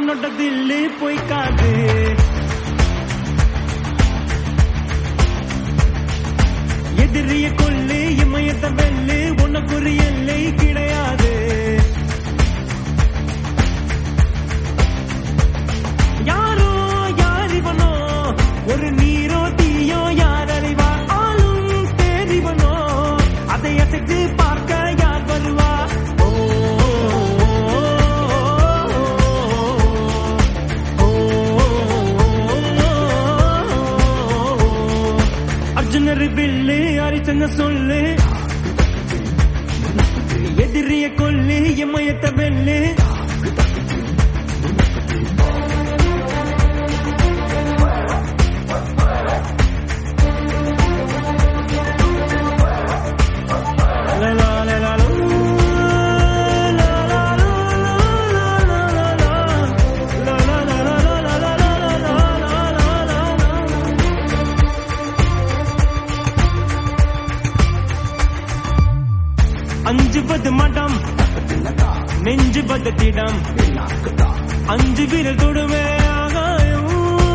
உன்னோட தில்லு பொய்க்காது எதிரிய கொல்லு இமயத்த வெல்லு உனக்கு ஒரு எல்லை கிடையாது யாரோ யார் இவனோ ஒரு நீரோ தீயோ யார் அறிவா ஆளும் தேறிவனோ அதை அசைத்து பார்க்க யார் வருவா ஓ, ஓ, அர்ஜுனர் பில்லு அரிச்சந்த சொல்லு எதிரிய கொல்லு இமயத்த வெல்லு La la la la la. La la la la la la la. La la la la la la la la la la la la. அஞ்சுவது மடம் நெஞ்சுவது திடம் அஞ்சு விரல் தொடுவே ஆகாயம்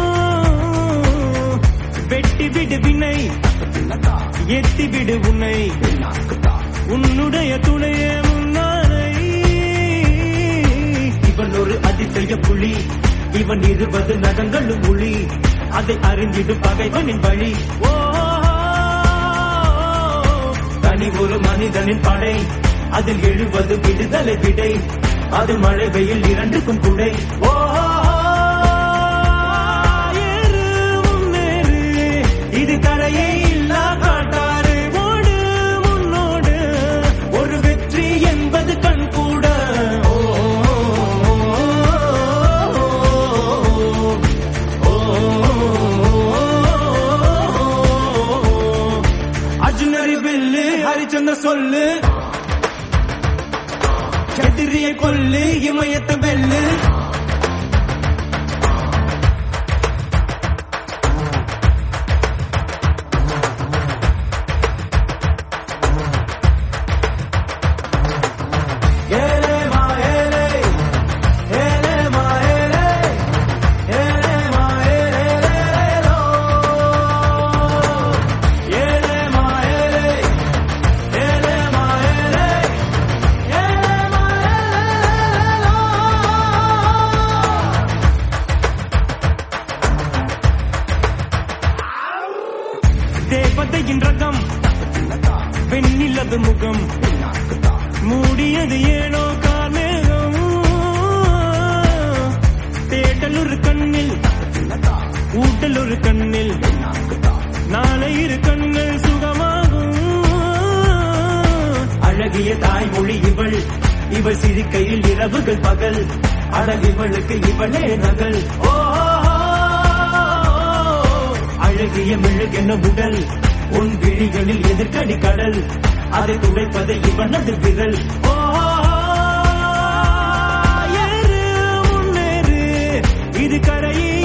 வெட்டி விடு வினை எட்டி விடு உன்னை உன்னுடைய துணையே முன்னாரை இவன் ஒரு அதிசய புலி இவன் இருபது நகங்களும் ஒளி அதை அறிந்திடும் பகைவனின் வழி ஓ தனி ஒரு மனிதனின் படை அதில் எழுவது விடுதலை விடை அது மழை வெயில் இரண்டுக்கும் குடை ஓ ஏறு, முன்னேறு. இது கரையே இல்லா காட்டாறு ஓடு முன்னோடு ஒரு வெற்றி என்பது கண் கூட ஓ, ஓ, அர்ஜுனரி பில்லு ஹரிச்சந்திர சொல்லு எதிரியை கொல்லு இமயத்த வெல்லு ஏலே மா ஏலே ஏலே மா ஏலே ஏலே மா ஏலே லேலோ ஏலே மா ஏலே ஏலே மா ஏலே ஏலே மா ஏலே லேலோ தேவதையின் ரகம் வெண்ணிலது முகம் மூடியது ஏனோ கார்மேகம் தேடல் ஒரு கண்ணில் ஊட்டல் ஒரு கண்ணில் நாளை இரு கண்கள் சுகமாகும் அழகிய தாய்மொழி இவள் இவள் சிரிக்கையில் இரவுகள் பகல் அடல் இவளுக்கு இவளே நகல் ஓ அழகிய மெழுகென உடல் உன் விழிகளில் எதிர்கடி கடல் அதை துடைப்பது இவனது விரல் ஓ ஏறு முன்னேறு இது கரையே